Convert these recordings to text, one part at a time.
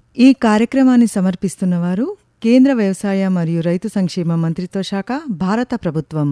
ఈ కార్యక్రమాన్ని సమర్పిస్తున్నవారు కేంద్ర వ్యవసాయ మరియు రైతు సంక్షేమ మంత్రిత్వ శాఖ భారత ప్రభుత్వం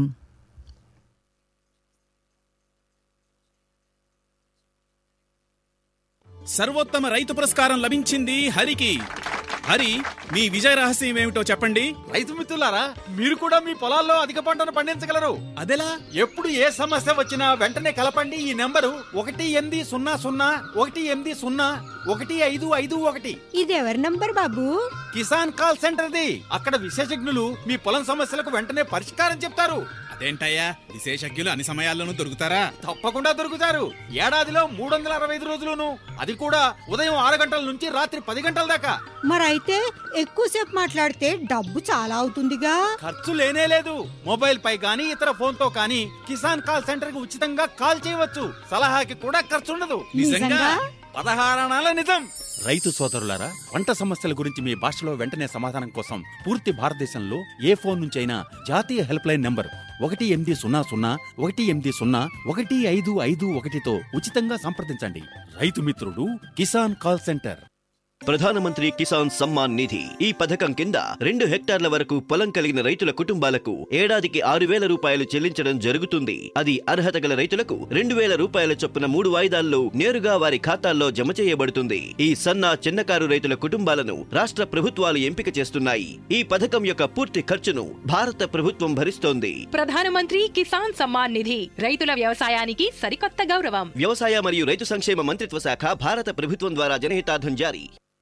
సర్వోత్తమ రైతు పురస్కారం లభించింది హరికి హరి మీ విజయ రహస్యం ఏమిటో చెప్పండి రైతు మిత్రులారా మీరు కూడా మీ పొలాల్లో అధిక పంటను పండించగలరు అదెలా ఎప్పుడు ఏ సమస్య వచ్చినా వెంటనే కలపండి ఈ నెంబరు ఒకటి ఎనిమిది సున్నా సున్నా ఒకటి ఎనిమిది సున్నా ఒకటి ఐదు ఐదు ఒకటి ఇది ఎవరి నంబర్ బాబు కిసాన్ కాల్ సెంటర్ది అక్కడ విశేషజ్ఞులు మీ పొలం సమస్యలకు వెంటనే పరిష్కారం చెప్తారు అదేంటయ్యా విశేషజ్ఞులు అన్ని సమయాల్లోనూ దొరుకుతారా తప్పకుండా దొరుకుతారు ఏడాదిలో మూడు వందల అరవై ఐదు రోజులును అది కూడా ఉదయం ఆరు గంటల నుంచి రాత్రి పది గంటల దాకా మరైతే ఎక్కువసేపు మాట్లాడితే డబ్బు చాలా అవుతుందిగా ఖర్చు లేనే లేదు మొబైల్ పై గానీ ఇతర ఫోన్ తో కానీ కిసాన్ కాల్ సెంటర్ కి ఉచితంగా కాల్ చేయవచ్చు సలహాకి కూడా ఖర్చు ఉండదు నిజంగా? పదహారణాల నిజం రైతు సోదరులారా పంట సమస్యల గురించి మీ భాషలో వెంటనే సమాధానం కోసం పూర్తి భారతదేశంలో ఏ ఫోన్ నుంచి అయినా జాతీయ హెల్ప్ లైన్ నంబర్ ఒకటి ఎనిమిది సున్నా సున్నా ఒకటి ఎనిమిది సున్నా ఒకటి ఐదు ఐదు ఒకటితో ఉచితంగా సంప్రదించండి రైతు మిత్రుడు కిసాన్ కాల్ సెంటర్ ప్రధానమంత్రి కిసాన్ సమ్మాన్ నిధి ఈ పథకం కింద రెండు హెక్టార్ల వరకు పొలం కలిగిన రైతుల కుటుంబాలకు ఏడాదికి ఆరు వేల రూపాయలు చెల్లించడం జరుగుతుంది అది అర్హత గల రైతులకు రెండు వేల రూపాయల చొప్పున మూడు వాయిదాల్లో నేరుగా వారి ఖాతాల్లో జమ చేయబడుతుంది ఈ సన్న చిన్నకారు రైతుల కుటుంబాలను రాష్ట్ర ప్రభుత్వాలు ఎంపిక చేస్తున్నాయి ఈ పథకం యొక్క పూర్తి ఖర్చును భారత ప్రభుత్వం భరిస్తోంది ప్రధానమంత్రి కిసాన్ సమ్మాన్ నిధి రైతుల వ్యవసాయానికి సరికొత్త గౌరవం వ్యవసాయ మరియు రైతు సంక్షేమ మంత్రిత్వ శాఖ భారత ప్రభుత్వం ద్వారా జనహితార్థం జారీ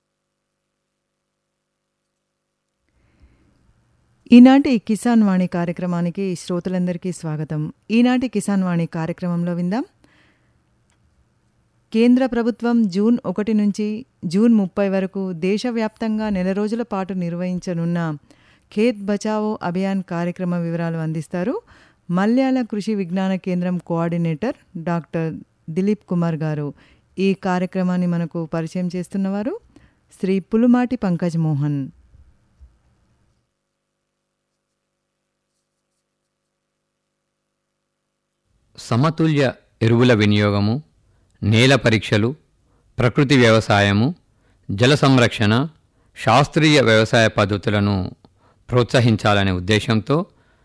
ఈనాటి కిసాన్ వాణి కార్యక్రమానికి శ్రోతలందరికీ స్వాగతం ఈనాటి కిసాన్ వాణి కార్యక్రమంలో విందాం కేంద్ర ప్రభుత్వం జూన్ ఒకటి నుంచి జూన్ ముప్పై వరకు దేశవ్యాప్తంగా నెల రోజుల పాటు నిర్వహించనున్న ఖేత్ బచావో అభియాన్ కార్యక్రమ వివరాలు అందిస్తారు మల్యాల కృషి విజ్ఞాన కేంద్రం కోఆర్డినేటర్ డాక్టర్ దిలీప్ కుమార్ గారు ఈ కార్యక్రమాన్ని మనకు పరిచయం చేస్తున్నవారు శ్రీ పులుమాటి పంకజ్ మోహన్ సమతుల్య ఎరువుల వినియోగము నేల పరీక్షలు ప్రకృతి వ్యవసాయము జల సంరక్షణ శాస్త్రీయ వ్యవసాయ పద్ధతులను ప్రోత్సహించాలనే ఉద్దేశంతో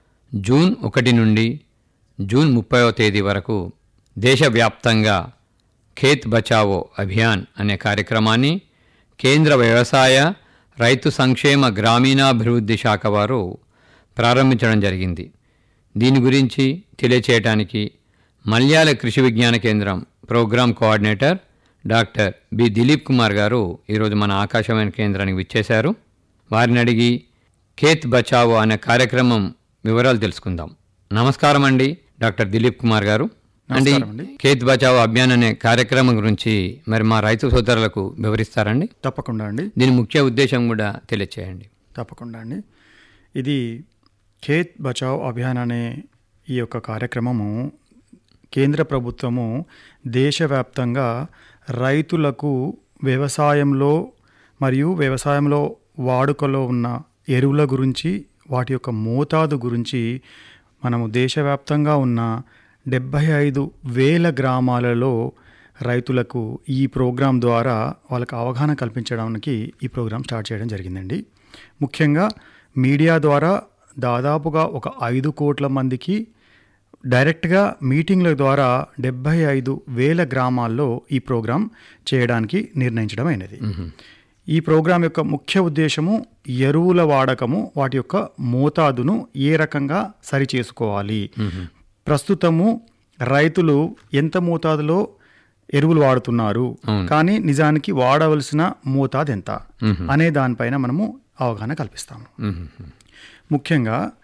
జూన్ ఒకటి నుండి జూన్ ముప్పైవ తేదీ వరకు దేశవ్యాప్తంగా ఖేత్ బచావో అభియాన్ అనే కార్యక్రమాన్ని కేంద్ర వ్యవసాయ రైతు సంక్షేమ గ్రామీణాభివృద్ధి శాఖ వారు ప్రారంభించడం జరిగింది దీని గురించి తెలియచేయటానికి Malyala Krishi Vignana Kendram program coordinator doctor B Dilip Kumar గారు ఈరోజు మన ఆకాశవాణి కేంద్రానికి విచ్చేశారు వారిని అడిగి ఖేత్ బచావో అనే కార్యక్రమం వివరాలు తెలుసుకుందాం నమస్కారం అండి డాక్టర్ దిలీప్ కుమార్ గారు అండి ఖేత్ బచావో అభియాన్ అనే కార్యక్రమం గురించి మరి మా రైతు సోదరులకు వివరిస్తారండి తప్పకుండా అండి దీని ముఖ్య ఉద్దేశం కూడా తెలియచేయండి తప్పకుండా అండి ఇది ఖేత్ బచావ్ అభియాన్ అనే ఈ యొక్క కార్యక్రమము కేంద్ర ప్రభుత్వము దేశవ్యాప్తంగా రైతులకు వ్యవసాయంలో మరియు వ్యవసాయంలో వాడుకలో ఉన్న ఎరువుల గురించి వాటి యొక్క మోతాదు గురించి మనము దేశవ్యాప్తంగా ఉన్న డెబ్భై ఐదు వేల గ్రామాలలో రైతులకు ఈ ప్రోగ్రాం ద్వారా వాళ్ళకి అవగాహన కల్పించడానికి ఈ ప్రోగ్రాం స్టార్ట్ చేయడం జరిగిందండి ముఖ్యంగా మీడియా ద్వారా దాదాపుగా ఒక ఐదు కోట్ల మందికి డైరెక్ట్గా మీటింగ్ల ద్వారా డెబ్బై ఐదు వేల గ్రామాల్లో ఈ ప్రోగ్రాం చేయడానికి నిర్ణయించడం అయినది ఈ ప్రోగ్రాం యొక్క ముఖ్య ఉద్దేశము ఎరువుల వాడకము వాటి యొక్క మోతాదును ఏ రకంగా సరి చేసుకోవాలి ప్రస్తుతము రైతులు ఎంత మోతాదులో ఎరువులు వాడుతున్నారు కానీ నిజానికి వాడవలసిన మోతాదు ఎంత అనే దానిపైన మనము అవగాహన కల్పిస్తాము ముఖ్యంగా